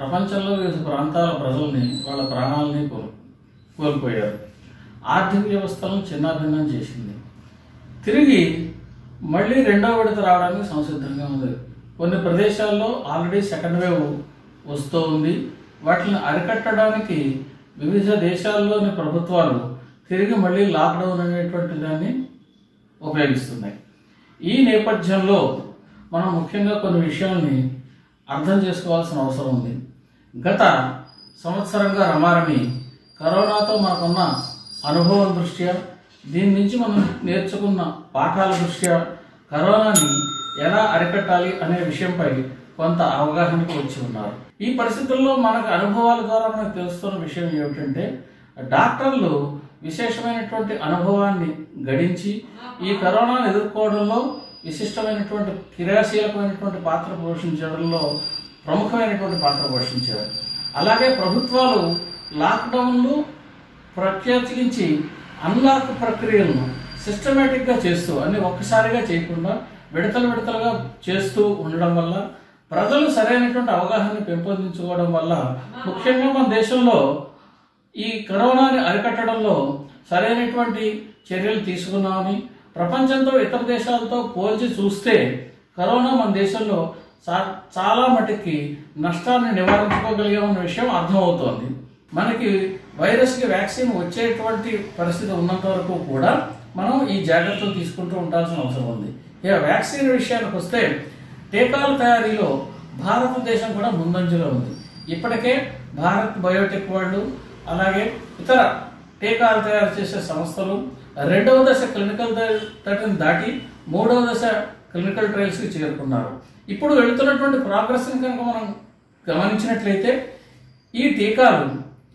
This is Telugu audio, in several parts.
ప్రపంచంలో వివిధ ప్రాంతాల ప్రజల్ని వాళ్ళ ప్రాణాలని కోల్ కోల్పోయారు ఆర్థిక వ్యవస్థలను చిన్నాభిన్నం చేసింది తిరిగి మళ్ళీ రెండవ విడత రావడానికి సంసిద్ధంగా ఉంది కొన్ని ప్రదేశాల్లో ఆల్రెడీ సెకండ్ వేవ్ వస్తూ ఉంది వాటిని అరికట్టడానికి వివిధ దేశాల్లోని ప్రభుత్వాలు తిరిగి మళ్ళీ లాక్డౌన్ అనేటువంటి దాన్ని ఉపయోగిస్తున్నాయి ఈ నేపథ్యంలో మనం ముఖ్యంగా కొన్ని విషయాల్ని అర్థం చేసుకోవాల్సిన అవసరం ఉంది గత సంవత్సరంగా రమారమి కరోనాతో మనకున్న అనుభవం దృష్ట్యా దీని నుంచి మనం నేర్చుకున్న పాఠాల దృష్ట్యా కరోనాని ఎలా అరికట్టాలి అనే విషయంపై కొంత అవగాహనకు వచ్చి ఉన్నారు ఈ పరిస్థితుల్లో మనకు అనుభవాల ద్వారా మనకు తెలుస్తున్న విషయం ఏమిటంటే డాక్టర్లు విశేషమైనటువంటి అనుభవాన్ని గడించి ఈ కరోనాను ఎదుర్కోవడంలో విశిష్టమైనటువంటి క్రియాశీలకమైనటువంటి పాత్ర పోషించడంలో ప్రముఖమైనటువంటి పాత్ర పోషించారు అలాగే ప్రభుత్వాలు లాక్డౌన్లు ప్రత్యేకించి అన్లాక్ ప్రక్రియలను సిస్టమేటిక్గా చేస్తూ అన్ని ఒక్కసారిగా చేయకుండా విడతలు విడతలుగా చేస్తూ ఉండడం వల్ల ప్రజలు సరైనటువంటి అవగాహన పెంపొందించుకోవడం వల్ల ముఖ్యంగా మన దేశంలో ఈ కరోనాని అరికట్టడంలో సరైనటువంటి చర్యలు తీసుకున్నామని ప్రపంచంతో ఇతర దేశాలతో పోల్చి చూస్తే కరోనా మన దేశంలో చా- చాలా మటుకి నష్టాన్ని నివారించుకోగలిగామన్న విషయం అర్థమవుతోంది మనకి వైరస్కి వ్యాక్సిన్ వచ్చేటువంటి పరిస్థితి ఉన్నంత వరకు కూడా మనం ఈ జాగ్రత్తలు తీసుకుంటూ ఉండాల్సిన అవసరం ఉంది ఇక వ్యాక్సిన్ విషయానికి వస్తే టీకాల తయారీలో భారతదేశం కూడా ముందంజలో ఉంది ఇప్పటికే భారత్ బయోటెక్ వాళ్ళు అలాగే ఇతర టీకాలు తయారు చేసే సంస్థలు రెండవ దశ క్లినికల్ తటిని దాటి మూడవ దశ క్లినికల్ ట్రయల్స్కి చేరుకున్నారు ఇప్పుడు వెళుతున్నటువంటి ప్రోగ్రెస్ని కనుక మనం గమనించినట్లయితే ఈ టీకాలు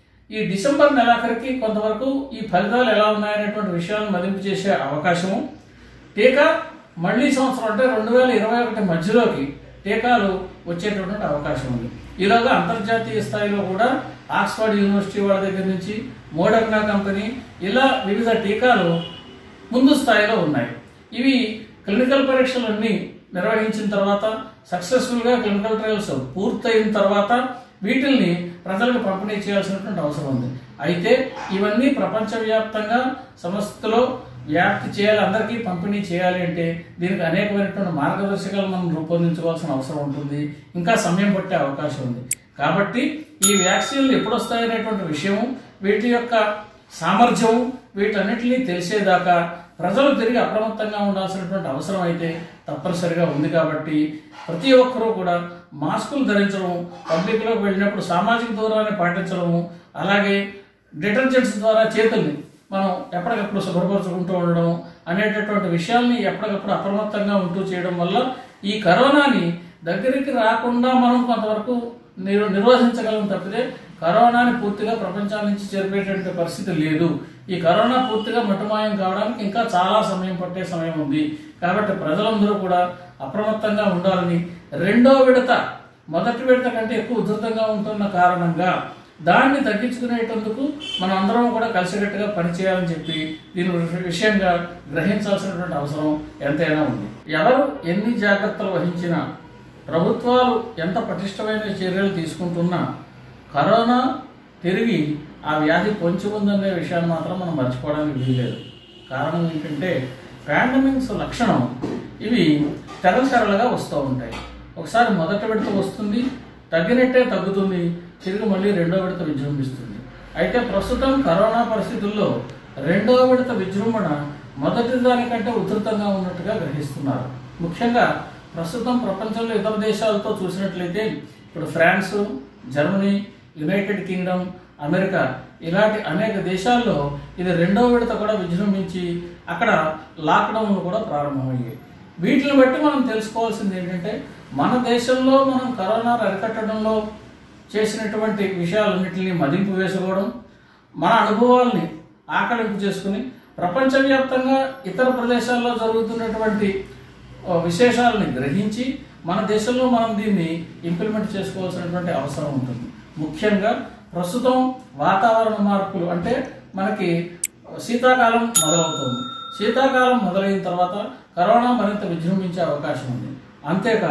ఈ డిసెంబర్ నెలాఖరికి కొంతవరకు ఈ ఫలితాలు ఎలా ఉన్నాయనేటువంటి విషయాలను మదింపు చేసే అవకాశము టీకా మళ్ళీ సంవత్సరం అంటే రెండు వేల ఇరవై ఒకటి మధ్యలోకి టీకాలు వచ్చేటటువంటి అవకాశం ఉంది ఈలోగా అంతర్జాతీయ స్థాయిలో కూడా ఆక్స్ఫర్డ్ యూనివర్సిటీ వాళ్ళ దగ్గర నుంచి మోడర్నా కంపెనీ ఇలా వివిధ టీకాలు ముందు స్థాయిలో ఉన్నాయి ఇవి క్లినికల్ పరీక్షలన్నీ నిర్వహించిన తర్వాత సక్సెస్ఫుల్గా క్లినికల్ ట్రయల్స్ పూర్తయిన తర్వాత వీటిల్ని ప్రజలకు పంపిణీ చేయాల్సినటువంటి అవసరం ఉంది అయితే ఇవన్నీ ప్రపంచవ్యాప్తంగా సంస్థలో వ్యాప్తి చేయాలి అందరికీ పంపిణీ చేయాలి అంటే దీనికి అనేకమైనటువంటి మార్గదర్శకాలు మనం రూపొందించుకోవాల్సిన అవసరం ఉంటుంది ఇంకా సమయం పట్టే అవకాశం ఉంది కాబట్టి ఈ వ్యాక్సిన్లు ఎప్పుడు వస్తాయనేటువంటి విషయము వీటి యొక్క సామర్థ్యం వీటన్నిటినీ తెలిసేదాకా ప్రజలు తిరిగి అప్రమత్తంగా ఉండాల్సినటువంటి అవసరం అయితే తప్పనిసరిగా ఉంది కాబట్టి ప్రతి ఒక్కరూ కూడా మాస్కులు ధరించడం పబ్లిక్లోకి వెళ్ళినప్పుడు సామాజిక దూరాన్ని పాటించడము అలాగే డిటర్జెంట్స్ ద్వారా చేతుల్ని మనం ఎప్పటికప్పుడు శుభ్రపరచుకుంటూ ఉండడం అనేటటువంటి విషయాల్ని ఎప్పటికప్పుడు అప్రమత్తంగా ఉంటూ చేయడం వల్ల ఈ కరోనాని దగ్గరికి రాకుండా మనం కొంతవరకు నిరో నిరోధించగలం తప్పితే కరోనాని పూర్తిగా ప్రపంచం నుంచి చేరిపోయేటువంటి పరిస్థితి లేదు ఈ కరోనా పూర్తిగా మటుమాయం కావడానికి ఇంకా చాలా సమయం పట్టే సమయం ఉంది కాబట్టి ప్రజలందరూ కూడా అప్రమత్తంగా ఉండాలని రెండో విడత మొదటి విడత కంటే ఎక్కువ ఉధృతంగా ఉంటున్న కారణంగా దాన్ని తగ్గించుకునేటందుకు మనం అందరం కూడా కలిసికట్టుగా పనిచేయాలని చెప్పి దీని విష- విషయంగా గ్రహించాల్సినటువంటి అవసరం ఎంతైనా ఉంది ఎవరు ఎన్ని జాగ్రత్తలు వహించినా ప్రభుత్వాలు ఎంత పటిష్టమైన చర్యలు తీసుకుంటున్నా కరోనా తిరిగి ఆ వ్యాధి పొంచి ఉందనే విషయాన్ని మాత్రం మనం మర్చిపోవడానికి వీల్లేదు కారణం ఏంటంటే పాండమిక్స్ లక్షణం ఇవి తెరల తెరలుగా వస్తూ ఉంటాయి ఒకసారి మొదటి విడత వస్తుంది తగ్గినట్టే తగ్గుతుంది తిరిగి మళ్ళీ రెండో విడత విజృంభిస్తుంది అయితే ప్రస్తుతం కరోనా పరిస్థితుల్లో రెండో విడత విజృంభణ మొదటి దానికంటే ఉధృతంగా ఉన్నట్టుగా గ్రహిస్తున్నారు ముఖ్యంగా ప్రస్తుతం ప్రపంచంలో ఇతర దేశాలతో చూసినట్లయితే ఇప్పుడు France Germany United Kingdom America ఇలాంటి అనేక దేశాల్లో ఇది రెండో విడత కూడా విజృంభించి అక్కడ లాక్డౌన్లు కూడా ప్రారంభమయ్యాయి వీటిని బట్టి మనం తెలుసుకోవాల్సింది ఏంటంటే మన దేశంలో మనం కరోనా అరికట్టడంలో చేసినటువంటి విషయాలన్నింటినీ మదింపు వేసుకోవడం మన అనుభవాల్ని ఆకలింపు చేసుకుని ప్రపంచవ్యాప్తంగా ఇతర ప్రదేశాల్లో జరుగుతున్నటువంటి ఆ, విశేషాలని గ్రహించి మన దేశంలో మనం దీన్ని ఇంప్లిమెంట్ చేసుకోవాల్సినటువంటి అవసరం ఉంటుంది ముఖ్యంగా ప్రస్తుతం వాతావరణ మార్పులు అంటే మనకి శీతాకాలం మొదలవుతుంది శీతాకాలం మొదలైన తర్వాత కరోనా మరింత విజృంభించే అవకాశం ఉంది అంతేకాదు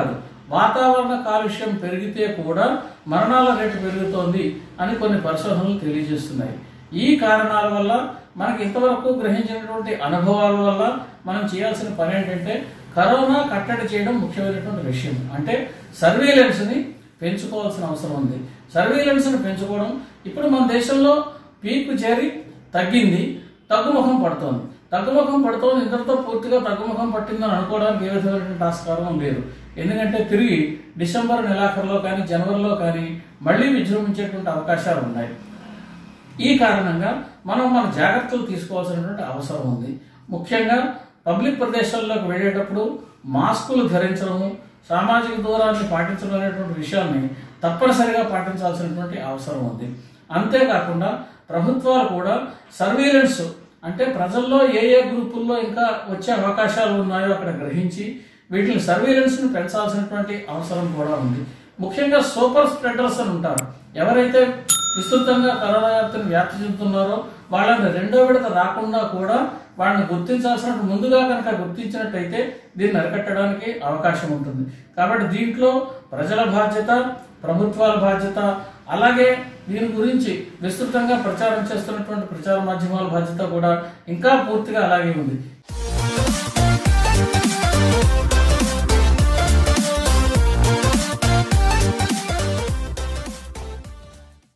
వాతావరణ కాలుష్యం పెరిగితే కూడా మరణాల రేటు పెరుగుతోంది అని కొన్ని పరిశోధనలు తెలియజేస్తున్నాయి ఈ కారణాల వల్ల మనకి ఇంతవరకు గ్రహించినటువంటి అనుభవాల వల్ల మనం చేయాల్సిన పని ఏంటంటే కరోనా కట్టడి చేయడం ముఖ్యమైనటువంటి విషయం అంటే సర్వేలెన్స్ని పెంచుకోవాల్సిన అవసరం ఉంది సర్వేలెన్స్ని పెంచుకోవడం ఇప్పుడు మన దేశంలో పీక్ చేరి తగ్గింది తగ్గుముఖం పడుతోంది తగ్గుముఖం పడుతోంది ఇంతటితో పూర్తిగా తగ్గుముఖం పట్టిందని అనుకోవడానికి ఏ విధమైనటువంటి ఆస్కారం లేదు ఎందుకంటే తిరిగి డిసెంబర్ నెలాఖరులో కానీ జనవరిలో కానీ మళ్ళీ విజృంభించేటువంటి అవకాశాలు ఉన్నాయి ఈ కారణంగా మనం మన జాగ్రత్తలు తీసుకోవాల్సినటువంటి అవసరం ఉంది ముఖ్యంగా పబ్లిక్ ప్రదేశాల్లోకి వెళ్ళేటప్పుడు మాస్కులు ధరించడము సామాజిక దూరాన్ని పాటించడం అనేటువంటి విషయాన్ని తప్పనిసరిగా పాటించాల్సినటువంటి అవసరం ఉంది అంతేకాకుండా ప్రభుత్వాలు కూడా సర్వీలెన్స్ అంటే ప్రజల్లో ఏ ఏ గ్రూపుల్లో ఇంకా వచ్చే అవకాశాలు ఉన్నాయో అక్కడ గ్రహించి వీటిని సర్వీలెన్స్ని పెంచాల్సినటువంటి అవసరం కూడా ఉంది ముఖ్యంగా సూపర్ స్ప్రెడర్స్ అని ఉంటారు ఎవరైతే విస్తృతంగా కరోనా వ్యాప్తిని వ్యాప్తి చెందుతున్నారో వాళ్ళని రెండో విడత రాకుండా కూడా వాళ్ళని గుర్తించాల్సిన ముందుగా కనుక గుర్తించినట్టయితే దీన్ని అరికట్టడానికి అవకాశం ఉంటుంది కాబట్టి దీంట్లో ప్రజల బాధ్యత ప్రభుత్వాల బాధ్యత అలాగే దీని గురించి విస్తృతంగా ప్రచారం చేస్తున్నటువంటి ప్రచార మాధ్యమాల బాధ్యత కూడా ఇంకా పూర్తిగా అలాగే ఉంది